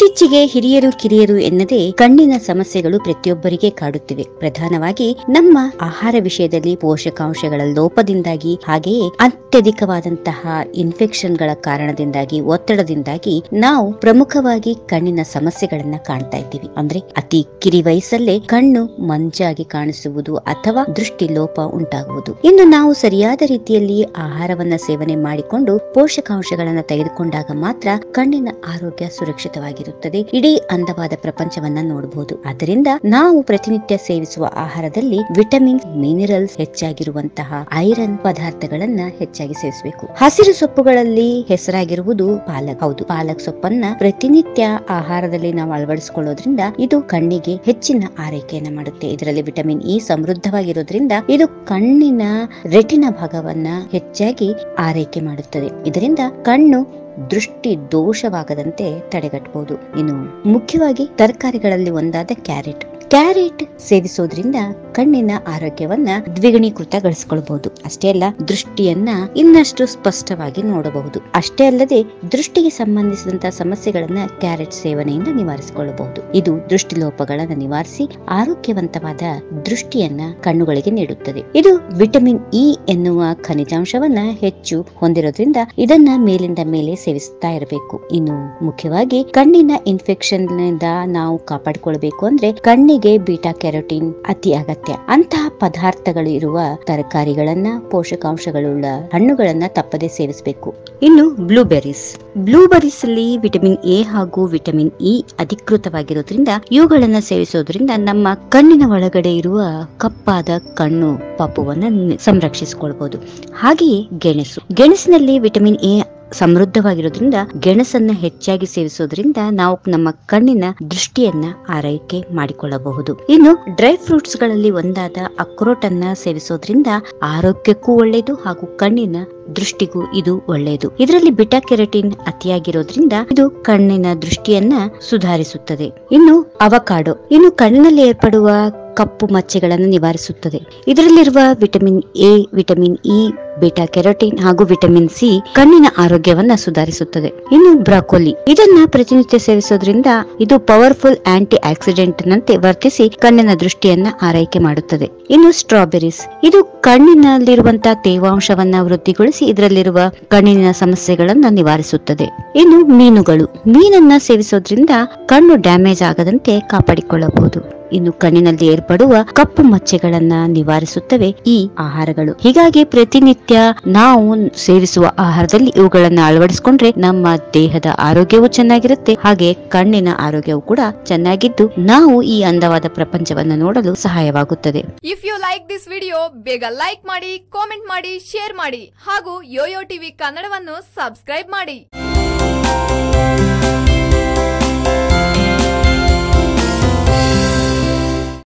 ಇತ್ತೀಚೆಗೆ ಹಿರಿಯರು ಕಿರಿಯರು ಎನ್ನದೆ ಕಣ್ಣಿನ ಸಮಸ್ಯೆಗಳು ಪ್ರತಿಯೊಬ್ಬರಿಗೆ ಕಾಡುತ್ತಿವೆ ಪ್ರಧಾನವಾಗಿ ನಮ್ಮ ಆಹಾರ ವಿಷಯದಲ್ಲಿ ಪೋಷಕಾಂಶಗಳ ಲೋಪದಿಂದಾಗಿ ಹಾಗೆಯೇ ಅತ್ಯಧಿಕವಾದಂತಹ ಇನ್ಫೆಕ್ಷನ್ಗಳ ಕಾರಣದಿಂದಾಗಿ ಒತ್ತಡದಿಂದಾಗಿ ನಾವು ಪ್ರಮುಖವಾಗಿ ಕಣ್ಣಿನ ಸಮಸ್ಯೆಗಳನ್ನ ಕಾಣ್ತಾ ಇದ್ದೀವಿ ಅಂದ್ರೆ ಅತಿ ಕಿರಿ ವಯಸ್ಸಲ್ಲೇ ಕಣ್ಣು ಮಂಜಾಗಿ ಕಾಣಿಸುವುದು ಅಥವಾ ದೃಷ್ಟಿ ಲೋಪ ಉಂಟಾಗುವುದು ಇನ್ನು ನಾವು ಸರಿಯಾದ ರೀತಿಯಲ್ಲಿ ಆಹಾರವನ್ನ ಸೇವನೆ ಮಾಡಿಕೊಂಡು ಪೋಷಕಾಂಶಗಳನ್ನ ತೆಗೆದುಕೊಂಡಾಗ ಮಾತ್ರ ಕಣ್ಣಿನ ಆರೋಗ್ಯ ಸುರಕ್ಷಿತವಾಗಿರುತ್ತದೆ ಇಡೀ ಅಂದವಾದ ಪ್ರಪಂಚವನ್ನ ನೋಡಬಹುದು ಆದ್ದರಿಂದ ನಾವು ಪ್ರತಿನಿತ್ಯ ಸೇವಿಸುವ ಆಹಾರದಲ್ಲಿ ವಿಟಮಿನ್ಸ್ ಮಿನರಲ್ಸ್ ಹೆಚ್ಚಾಗಿರುವಂತಹ ಐರನ್ ಪದಾರ್ಥಗಳನ್ನ ಹೆಚ್ಚಾಗಿ ಸೇವಿಸಬೇಕು ಹಸಿರು ಸೊಪ್ಪುಗಳಲ್ಲಿ ಹೆಸರಾಗಿರುವುದು ಪಾಲಕ್ ಹೌದು ಪಾಲಕ್ ಸೊಪ್ಪನ್ನ ಪ್ರತಿನಿತ್ಯ ಆಹಾರದಲ್ಲಿ ನಾವು ಅಳವಡಿಸಿಕೊಳ್ಳೋದ್ರಿಂದ ಇದು ಕಣ್ಣಿಗೆ ಹೆಚ್ಚಿನ ಆರೈಕೆಯನ್ನ ಮಾಡುತ್ತೆ ಇದರಲ್ಲಿ ವಿಟಮಿನ್ ಇ ಸಮೃದ್ಧವಾಗಿರೋದ್ರಿಂದ ಇದು ಕಣ್ಣಿನ ರೆಟಿನ ಭಾಗವನ್ನ ಹೆಚ್ಚಾಗಿ ಆರೈಕೆ ಮಾಡುತ್ತದೆ ಇದರಿಂದ ಕಣ್ಣು ದೃಷ್ಟಿ ದೋಷವಾಗದಂತೆ ತಡೆಗಟ್ಟಬಹುದು ಇನ್ನು ಮುಖ್ಯವಾಗಿ ತರಕಾರಿಗಳಲ್ಲಿ ಒಂದಾದ ಕ್ಯಾರೆಟ್ ಕ್ಯಾರೆಟ್ ಸೇವಿಸೋದ್ರಿಂದ ಕಣ್ಣಿನ ಆರೋಗ್ಯವನ್ನ ದ್ವಿಗುಣೀಕೃತಗೊಳಿಸಿಕೊಳ್ಳಬಹುದು ಅಷ್ಟೇ ಅಲ್ಲ ದೃಷ್ಟಿಯನ್ನ ಇನ್ನಷ್ಟು ಸ್ಪಷ್ಟವಾಗಿ ನೋಡಬಹುದು ಅಷ್ಟೇ ಅಲ್ಲದೆ ದೃಷ್ಟಿಗೆ ಸಂಬಂಧಿಸಿದಂತಹ ಸಮಸ್ಯೆಗಳನ್ನ ಕ್ಯಾರೆಟ್ ಸೇವನೆಯಿಂದ ನಿವಾರಿಸಿಕೊಳ್ಳಬಹುದು ಇದು ದೃಷ್ಟಿಲೋಪಗಳನ್ನ ನಿವಾರಿಸಿ ಆರೋಗ್ಯವಂತವಾದ ದೃಷ್ಟಿಯನ್ನ ಕಣ್ಣುಗಳಿಗೆ ನೀಡುತ್ತದೆ ಇದು ವಿಟಮಿನ್ ಇ ಎನ್ನುವ ಖನಿಜಾಂಶವನ್ನ ಹೆಚ್ಚು ಹೊಂದಿರೋದ್ರಿಂದ ಇದನ್ನ ಮೇಲಿಂದ ಮೇಲೆ ಸೇವಿಸ್ತಾ ಇರಬೇಕು ಇನ್ನು ಮುಖ್ಯವಾಗಿ ಕಣ್ಣಿನ ಇನ್ಫೆಕ್ಷನ್ ನಿಂದ ನಾವು ಕಾಪಾಡಿಕೊಳ್ಬೇಕು ಅಂದ್ರೆ ಕಣ್ಣಿಗೆ ಬೀಟಾ ಕೆರೋಟಿನ್ ಅತಿ ಅಗತ್ಯ ಅಂತಹ ಪದಾರ್ಥಗಳು ಇರುವ ತರಕಾರಿಗಳನ್ನ ಪೋಷಕಾಂಶಗಳುಳ್ಳ ಹಣ್ಣುಗಳನ್ನ ತಪ್ಪದೆ ಸೇವಿಸಬೇಕು ಇನ್ನು ಬ್ಲೂಬೆರೀಸ್ ಬ್ಲೂಬೆರೀಸ್ ಅಲ್ಲಿ ವಿಟಮಿನ್ ಎ ಹಾಗೂ ವಿಟಮಿನ್ ಇ ಅಧಿಕೃತವಾಗಿರೋದ್ರಿಂದ ಇವುಗಳನ್ನ ಸೇವಿಸೋದ್ರಿಂದ ನಮ್ಮ ಕಣ್ಣಿನ ಒಳಗಡೆ ಇರುವ ಕಪ್ಪಾದ ಕಣ್ಣು ಪಾಪುವನ್ನ ನಿ- ಸಂರಕ್ಷಿಸಿಕೊಳ್ಬಹುದು ಹಾಗೆಯೇ ಗೆಣಸು ಗೆಣಸಿನಲ್ಲಿ ವಿಟಮಿನ್ ಎ ಸಮೃದ್ಧವಾಗಿರೋದ್ರಿಂದ ಗೆಣಸನ್ನ ಹೆಚ್ಚಾಗಿ ಸೇವಿಸೋದ್ರಿಂದ ನಾವು ನಮ್ಮ ಕಣ್ಣಿನ ದೃಷ್ಟಿಯನ್ನ ಆರೈಕೆ ಮಾಡಿಕೊಳ್ಳಬಹುದು ಇನ್ನು ಡ್ರೈ ಫ್ರೂಟ್ಸ್ ಗಳಲ್ಲಿ ಒಂದಾದ ಅಕ್ರೋಟನ್ನ ಸೇವಿಸೋದ್ರಿಂದ ಆರೋಗ್ಯಕ್ಕೂ ಒಳ್ಳೆಯದು ಹಾಗೂ ಕಣ್ಣಿನ ದೃಷ್ಟಿಗೂ ಇದು ಒಳ್ಳೆಯದು ಇದರಲ್ಲಿ ಬಿಟಾ ಕೆರಟಿನ್ ಅತಿಯಾಗಿರೋದ್ರಿಂದ ಇದು ಕಣ್ಣಿನ ದೃಷ್ಟಿಯನ್ನ ಸುಧಾರಿಸುತ್ತದೆ ಇನ್ನು ಅವಕಾಡೋ ಇನ್ನು ಕಣ್ಣಿನಲ್ಲಿ ಏರ್ಪಡುವ ಕಪ್ಪು ಮಚ್ಚೆಗಳನ್ನು ನಿವಾರಿಸುತ್ತದೆ ಇದರಲ್ಲಿರುವ vitamin A vitamin E beta carotene ಹಾಗೂ ವಿಟಮಿನ್ ಸಿ ಕಣ್ಣಿನ ಆರೋಗ್ಯವನ್ನ ಸುಧಾರಿಸುತ್ತದೆ ಇನ್ನು ಬ್ರಾಕೋಲಿ ಇದನ್ನ ಪ್ರತಿನಿತ್ಯ ಸೇವಿಸೋದ್ರಿಂದ ಇದು ಪವರ್ಫುಲ್ ಆಂಟಿ ಆಕ್ಸಿಡೆಂಟ್ ನಂತೆ ವರ್ತಿಸಿ ಕಣ್ಣಿನ ದೃಷ್ಟಿಯನ್ನ ಆರೈಕೆ ಮಾಡುತ್ತದೆ ಇನ್ನು ಸ್ಟ್ರಾಬೆರೀಸ್ ಇದು ಕಣ್ಣಿನಲ್ಲಿರುವಂತಹ ತೇವಾಂಶವನ್ನ ವೃದ್ಧಿಗೊಳಿಸಿ ಇದರಲ್ಲಿರುವ ಕಣ್ಣಿನ ಸಮಸ್ಯೆಗಳನ್ನ ನಿವಾರಿಸುತ್ತದೆ ಇನ್ನು ಮೀನುಗಳು ಮೀನನ್ನ ಸೇವಿಸೋದ್ರಿಂದ ಕಣ್ಣು ಡ್ಯಾಮೇಜ್ ಆಗದಂತೆ ಕಾಪಾಡಿಕೊಳ್ಳಬಹುದು ಇನ್ನು ಕಣ್ಣಿನಲ್ಲಿ ಏರ್ಪಡುವ ಕಪ್ಪು ಮಚ್ಚೆಗಳನ್ನ ನಿವಾರಿಸುತ್ತವೆ ಈ ಆಹಾರಗಳು ಹೀಗಾಗಿ ಪ್ರತಿನಿತ್ಯ ನಾವು ಸೇವಿಸುವ ಆಹಾರದಲ್ಲಿ ಇವುಗಳನ್ನ ಅಳವಡಿಸಿಕೊಂಡ್ರೆ ನಮ್ಮ ದೇಹದ ಆರೋಗ್ಯವು ಚೆನ್ನಾಗಿರುತ್ತೆ ಹಾಗೆ ಕಣ್ಣಿನ ಆರೋಗ್ಯವು ಕೂಡ ಚೆನ್ನಾಗಿದ್ದು ನಾವು ಈ ಅಂದವಾದ ಪ್ರಪಂಚವನ್ನ ನೋಡಲು ಸಹಾಯವಾಗುತ್ತದೆ if you like this video ಬೇಗ ಲೈಕ್ ಮಾಡಿ ಕಾಮೆಂಟ್ ಮಾಡಿ ಶೇರ್ ಮಾಡಿ ಹಾಗೂ ಯೋಯೋ ಟಿವಿ ಕನ್ನಡವನ್ನು ಸಬ್ಸ್ಕ್ರೈಬ್ ಮಾಡಿ